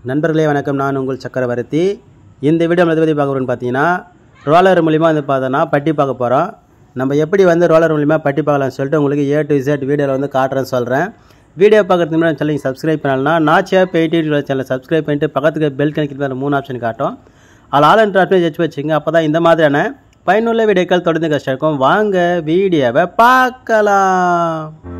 நண்பர்களே வணக்கம் நான் உங்கள் சக்கரவர்த்தி இந்த வீடியோ எதை பற்றி பார்க்க போகிறோம்னு பார்த்தீங்கன்னா ரோலர் மூலிமா வந்து பார்த்தோன்னா பட்டி பார்க்க போகிறோம் நம்ம எப்படி வந்து ரோலர் மூலிமா பட்டி பார்க்கலாம்னு சொல்லிட்டு உங்களுக்கு ஏ டு Z வீடியோவில் வந்து காட்டுறேன்னு சொல்கிறேன் வீடியோ பார்க்குறதுக்கு முன்னாடி சேனல் சப்ஸ்கிரைப் பண்ணலன்னா நாச்சியா பெயிட்டி சேனலை சப்ஸ்கிரைப் பண்ணிட்டு பக்கத்துக்கு பெல் கணக்கிட்டு மூணு ஆப்ஷன் காட்டும் அதில் ஆல் அண்ட் ஆப்ஷன் வச்சு வச்சுங்க அப்போ தான் இந்த மாதிரியான பயனுள்ள வீடியோக்கள் தொடர்ந்து கஷ்டம் இருக்கும் வாங்க வீடியோவை பார்க்கலாம்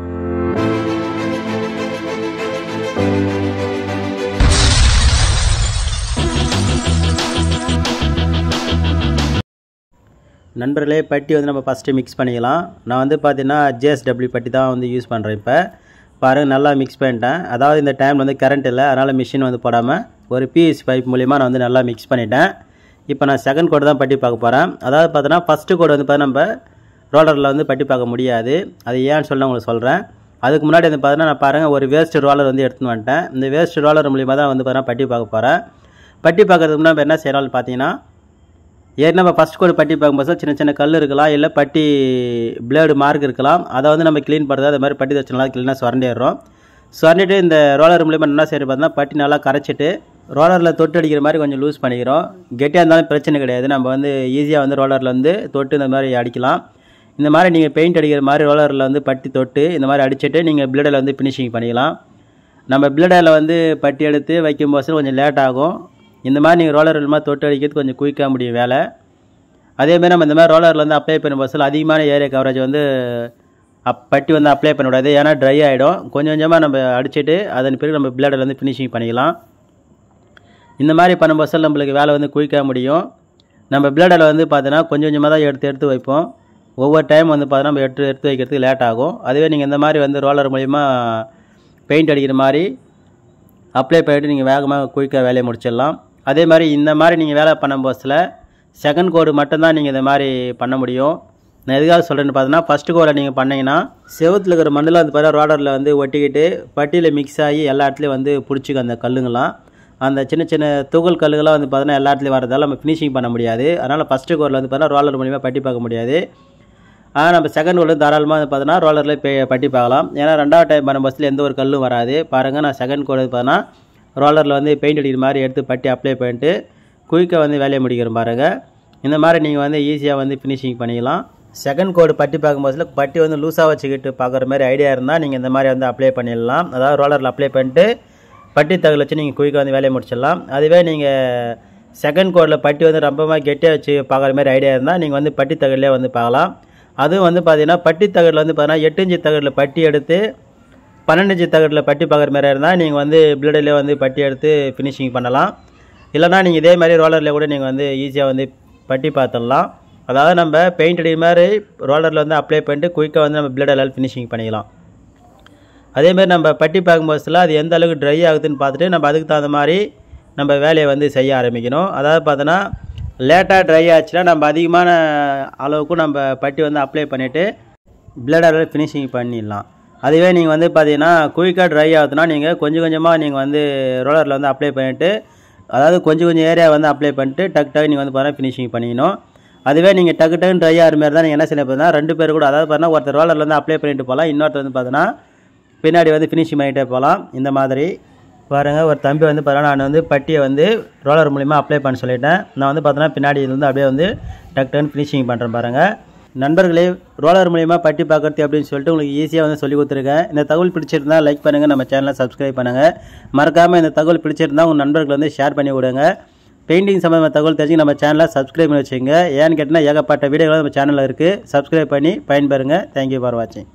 நண்பர்களே பட்டி வந்து நம்ம ஃபஸ்ட்டு மிக்ஸ் பண்ணிக்கலாம் நான் வந்து பார்த்தீங்கன்னா ஜேஎஸ்டபிள்யூ பட்டி தான் வந்து யூஸ் பண்ணுறேன் இப்போ பாருங்கள் நல்லா மிக்ஸ் பண்ணிட்டேன் அதாவது இந்த டைம் வந்து கரண்ட் இல்லை அதனால் மிஷின் வந்து போடாமல் ஒரு பிஎஸ் பைப் மூலிமா நான் வந்து நல்லா மிக்ஸ் பண்ணிட்டேன் இப்போ நான் செகண்ட் கோடு தான் பட்டி பார்க்க போகிறேன் அதாவது பார்த்தோன்னா ஃபஸ்ட்டு கோடு வந்து பார்த்தா நம்ம ரோலரில் வந்து பட்டி பார்க்க முடியாது அது ஏன்னு சொல்லி உங்களுக்கு சொல்கிறேன் அதுக்கு முன்னாடி வந்து பார்த்தீங்கன்னா நான் பாருங்கள் ஒரு வேஸ்ட் ரோலர் வந்து எடுத்துன்னு வந்துட்டேன் இந்த வேஸ்ட் ரோலர் மூலிமா தான் வந்து பார்த்தீங்கன்னா பட்டி பார்க்க போகிறேன் பட்டி பார்க்கறதுக்கு முன்னாடி நம்ம என்ன செய்யலாம்னு பார்த்தீங்கன்னா ஏற்கனவே நம்ம ஃபஸ்ட் கோடு பட்டி பார்க்கும்போது சின்ன சின்ன கல் இருக்கலாம் இல்லை பட்டி பிளேடு மார்க் இருக்கலாம் அதை வந்து நம்ம க்ளீன் பண்ணுறது அது மாதிரி பட்டி தச்சுனால க்ளீனாக சுரண்டிடுறோம் சுரண்டிட்டு இந்த ரோலர் மூலியமாக என்ன செய்யறது பார்த்தீங்கன்னா பட்டி நல்லா கரைச்சிட்டு ரோலரில் தொட்டு அடிக்கிற மாதிரி கொஞ்சம் லூஸ் பண்ணிக்கிறோம் கெட்டியாக இருந்தாலும் பிரச்சனை கிடையாது நம்ம வந்து ஈஸியாக வந்து ரோலரில் வந்து தொட்டு இந்த மாதிரி அடிக்கலாம் இந்த மாதிரி நீங்கள் பெயிண்ட் அடிக்கிற மாதிரி ரோலரில் வந்து பட்டி தொட்டு இந்த மாதிரி அடிச்சுட்டு நீங்கள் பிளேடில் வந்து ஃபினிஷிங் பண்ணிக்கலாம் நம்ம பிளேடில் வந்து பட்டி எடுத்து வைக்கும்போது கொஞ்சம் லேட் ஆகும் இந்த மாதிரி நீங்கள் ரோலர் மாதிரி தொட்டு அடிக்கிறது கொஞ்சம் குயிக்காக முடியும் வேலை அதேமாதிரி நம்ம இந்த மாதிரி ரோலரில் வந்து அப்ளை பண்ணும்போது அதிகமான ஏரியா கவரேஜ் வந்து அப் பட்டி வந்து அப்ளை பண்ணக்கூடாது ஏன்னா ட்ரை ஆகிடும் கொஞ்சம் கொஞ்சமாக நம்ம அடிச்சுட்டு அதன் பிறகு நம்ம பிளேடில் வந்து ஃபினிஷிங் பண்ணிக்கலாம் இந்த மாதிரி பண்ணும்போது நம்மளுக்கு வேலை வந்து குயிக்காக முடியும் நம்ம பிளேடில் வந்து பார்த்தீங்கன்னா கொஞ்சம் கொஞ்சமாக தான் எடுத்து எடுத்து வைப்போம் ஒவ்வொரு டைம் வந்து பார்த்தீங்கன்னா நம்ம எடுத்து எடுத்து வைக்கிறதுக்கு லேட் ஆகும் அதுவே நீங்கள் இந்த மாதிரி வந்து ரோலர் மூலிமா பெயிண்ட் அடிக்கிற மாதிரி அப்ளை பண்ணிட்டு நீங்கள் வேகமாக குயிக்காக வேலையை முடிச்சிடலாம் அதே மாதிரி இந்த மாதிரி நீங்கள் வேலை பண்ணும்போதில் செகண்ட் கோடு மட்டும்தான் நீங்கள் இந்த மாதிரி பண்ண முடியும் நான் எதுக்காக சொல்கிறேன்னு பார்த்தீங்கன்னா ஃபஸ்ட்டு கோடை நீங்கள் பண்ணீங்கன்னா செவத்தில் இருக்கிற மண்ணில் வந்து பார்த்தா ரோலரில் வந்து ஒட்டிக்கிட்டு பட்டியில் மிக்ஸ் ஆகி எல்லா இடத்துலையும் வந்து பிடிச்சிக்கும் அந்த கல்லுங்களாம் அந்த சின்ன சின்ன துகள் கல்லுகளாம் வந்து பார்த்தீங்கன்னா எல்லா இடத்துலையும் வரதால நம்ம ஃபினிஷிங் பண்ண முடியாது அதனால் ஃபஸ்ட்டு கோரில் வந்து பார்த்தீங்கன்னா ரோலர் மூலிமா பட்டி பார்க்க முடியாது ஆனால் நம்ம செகண்ட் கோடில் தாராளமாக வந்து பார்த்தீங்கன்னா ரோலரில் பே பட்டி பார்க்கலாம் ஏன்னா ரெண்டாவது டைம் பண்ண பஸ்ஸில் எந்த ஒரு கல்லும் வராது பாருங்கள் நான் செகண்ட் கோடு பார்த்தீங்கன்னா ரோலரில் வந்து பெயிண்ட் அடிக்கிற மாதிரி எடுத்து பட்டி அப்ளை பண்ணிட்டு குயிக்காக வந்து வேலையை முடிக்கிறோம் பாருங்கள் இந்த மாதிரி நீங்கள் வந்து ஈஸியாக வந்து ஃபினிஷிங் பண்ணிக்கலாம் செகண்ட் கோடு பட்டி பார்க்கும்போது பட்டி வந்து லூஸாக வச்சுக்கிட்டு பார்க்குற மாதிரி ஐடியா இருந்தால் நீங்கள் இந்த மாதிரி வந்து அப்ளை பண்ணிடலாம் அதாவது ரோலரில் அப்ளை பண்ணிட்டு பட்டி தகவல் வச்சு நீங்கள் குயிக்காக வந்து வேலையை முடிச்சிடலாம் அதுவே நீங்கள் செகண்ட் கோடில் பட்டி வந்து ரொம்பமாக கெட்டியாக வச்சு பார்க்குற மாதிரி ஐடியா இருந்தால் நீங்கள் வந்து பட்டி தகவலே வந்து பார்க்கலாம் அதுவும் வந்து பார்த்தீங்கன்னா பட்டி தகடில் வந்து பார்த்தீங்கன்னா எட்டு இன்ச்சு தகடில் பட்டி எடுத்து பன்னெண்டு இன்ச்சு தகடில் பட்டி பார்க்குற மாதிரி இருந்தால் நீங்கள் வந்து பிளேடில் வந்து பட்டி எடுத்து ஃபினிஷிங் பண்ணலாம் இல்லைனா நீங்கள் இதே மாதிரி ரோலரில் கூட நீங்கள் வந்து ஈஸியாக வந்து பட்டி பார்த்துடலாம் அதாவது நம்ம பெயிண்ட் அடிக்கிற மாதிரி ரோலரில் வந்து அப்ளை பண்ணிட்டு குயிக்காக வந்து நம்ம பிளேடில் ஃபினிஷிங் பண்ணிக்கலாம் அதேமாதிரி நம்ம பட்டி பார்க்கும்போதுல அது எந்த அளவுக்கு ட்ரை ஆகுதுன்னு பார்த்துட்டு நம்ம அதுக்கு தகுந்த மாதிரி நம்ம வேலையை வந்து செய்ய ஆரம்பிக்கணும் அதாவது பார்த்தோன்னா லேட்டாக ட்ரை ஆச்சுன்னா நம்ம அதிகமான அளவுக்கு நம்ம பட்டி வந்து அப்ளை பண்ணிவிட்டு பிளேடால் ஃபினிஷிங் பண்ணிடலாம் அதுவே நீங்கள் வந்து பார்த்தீங்கன்னா குயிக்காக ட்ரை ஆகுதுன்னா நீங்கள் கொஞ்சம் கொஞ்சமாக நீங்கள் வந்து ரோலரில் வந்து அப்ளை பண்ணிவிட்டு அதாவது கொஞ்சம் கொஞ்சம் ஏரியா வந்து அப்ளை பண்ணிட்டு டக் டக் நீங்கள் வந்து பார்த்தீங்கன்னா ஃபினிஷிங் பண்ணிக்கணும் அதுவே நீங்கள் டக்கு டக்குன்னு ட்ரை ஆகிற மாதிரி தான் நீங்கள் என்ன செய்ய பார்த்தீங்கன்னா ரெண்டு பேர் கூட அதாவது பார்த்தீங்கன்னா ஒருத்தர் ரோலரில் வந்து அப்ளை பண்ணிட்டு போகலாம் இன்னொருத்தர் வந்து பார்த்தீங்கன்னா பின்னாடி வந்து ஃபினிஷிங் பண்ணிகிட்டே போகலாம் இந்த மாதிரி பாருங்கள் ஒரு தம்பி வந்து பார்த்தீங்கன்னா நான் வந்து பட்டியை வந்து ரோலர் மூலிமா அப்ளை பண்ண சொல்லிட்டேன் நான் வந்து பார்த்தோன்னா பின்னாடி இருந்து அப்படியே வந்து டக் டக்குன்னு ஃபினிஷிங் பண்ணுறேன் பாருங்கள் நண்பர்களே ரோலர் மூலிமா பட்டி பார்க்குறது அப்படின்னு சொல்லிட்டு உங்களுக்கு ஈஸியாக வந்து சொல்லி கொடுத்துருக்கேன் இந்த தகவல் பிடிச்சிருந்தா லைக் பண்ணுங்கள் நம்ம சேனலை சப்ஸ்கிரைப் பண்ணுங்கள் மறக்காமல் இந்த தகவல் பிடிச்சிருந்தா உங்கள் நண்பர்கள் வந்து ஷேர் பண்ணி விடுங்க பெயிண்டிங் சம்மந்தமான தகவல் தெரிஞ்சு நம்ம சேனலை சப்ஸ்கிரைப் பண்ணி வச்சுங்க ஏன்னு கேட்டிங்கன்னா ஏகப்பட்ட வீடியோகள் நம்ம சேனலில் இருக்குது சப்ஸ்கிரைப் பண்ணி பயன்பெறுங்க தேங்க்யூ ஃபார் வாட்சிங்